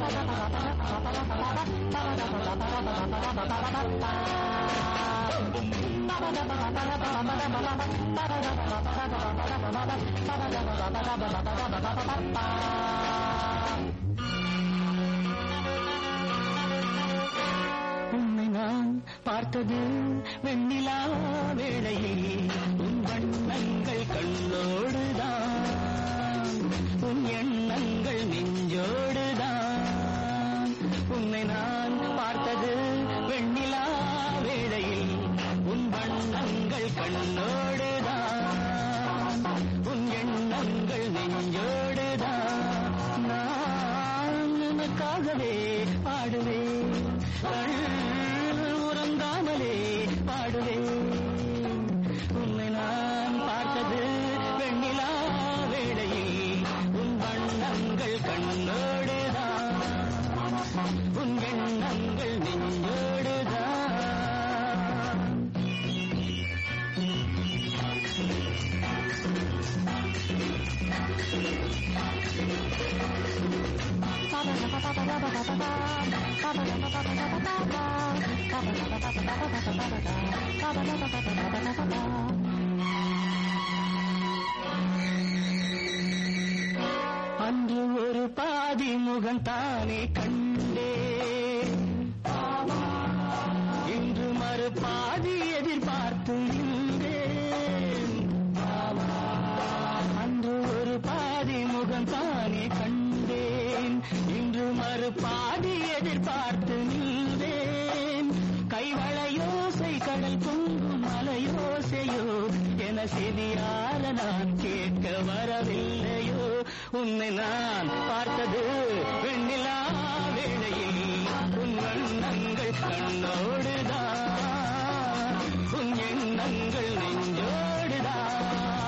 உன்னை நான் பார்த்தது வெண்ணிலா வேளையில் உன் வண்ணங்கள் கண்ணோடுதான் உன் எண்ணங்கள் நெஞ்சோடுதான் உன்னை நான் பார்த்தது வெண்ணிலா வேளையில் உன் வண்ணங்கள் கண்ணோடுதான் உன் எண்ணங்கள் நெஞ்சோடுதான் நான் உனக்காகவே பாடுவேன் கண் உறங்காமலே பாடுவேன் உன்னை நான் பார்த்தது வெண்ணிலா வேளையில் உன் வண்ணங்கள் கண்ணோடுதான் உன் எண்ணங்கள் நெஞ்சோடுதான் அன்று ஒரு பாதி முகம் தானே கண்டேன் இன்று மறு பாதி எதிர்பார்த்து இருந்தேன் அன்று ஒரு பாதி முகம் தானே கண்டேன் இன்று மறு பாதி எதிர்பார்த்து நின்றேன் கைவளையோசை கடல் பொங்கும் மலையோசையோ என செவியார நான் கேட்க வரவில்லையோ உன்னை நான் பார்த்தது வெண்ணிலா வேளையில் உன் வண்ணங்கள் கண்ணோடுதான் உன் எண்ணங்கள் நெஞ்சோடுதான்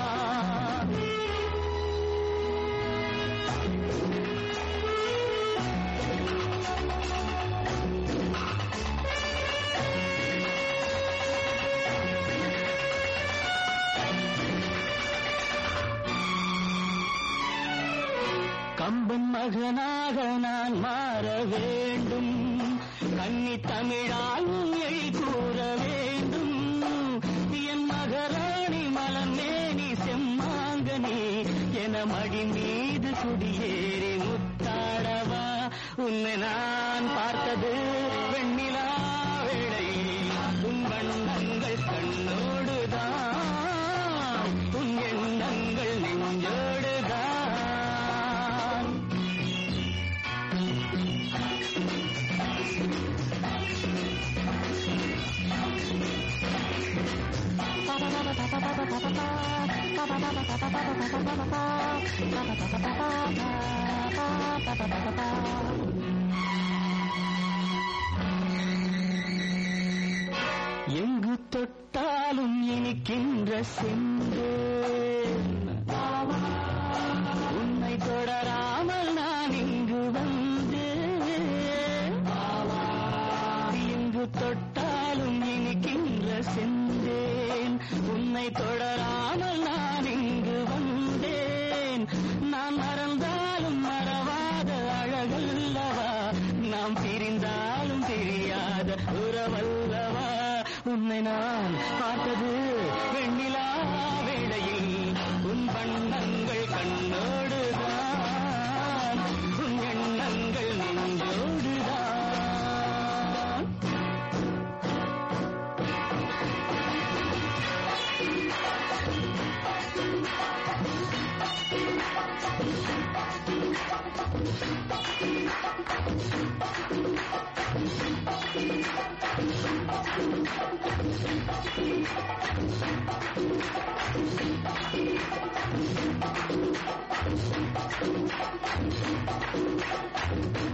கம்பன் மகனாக நான் மாற வேண்டும் கன்னி தமிழால் உண்மை கூற வேண்டும் என் மகராணி மலமேனி செம்மாங்கனி என மடி மீது குடியேறி முத்தாடவா உன்னை நான் பார்த்தது வெண்ணிலா வேளையில் உன் வண்ணங்கள் கண்ணோடுதான் உன் எண்ணங்கள் நெஞ்சோடுதான் எங்கு தொட்டாலும் இனிக்கின்ற செந்தேன் உன்னை தொடராமல் நான் இங்கு வந்தேன் எங்கு தொட்டாலும் இனிக்கின்ற செந்தேன் உன்னை தொடராமல் நான் இங்கு வந்தேன் நான் மறந்தாலும் மறவாத அழகல்லவா நாம் பிரிந்தாலும் தெரியாத உறவல்லவா உன்னை நான் பார்த்தது வெண்ணிலா வேளையில் உன் வண்ணங்கள் கண்ணோடுதான் உன் எண்ணங்கள் நெஞ்சோடுதான் Thank you.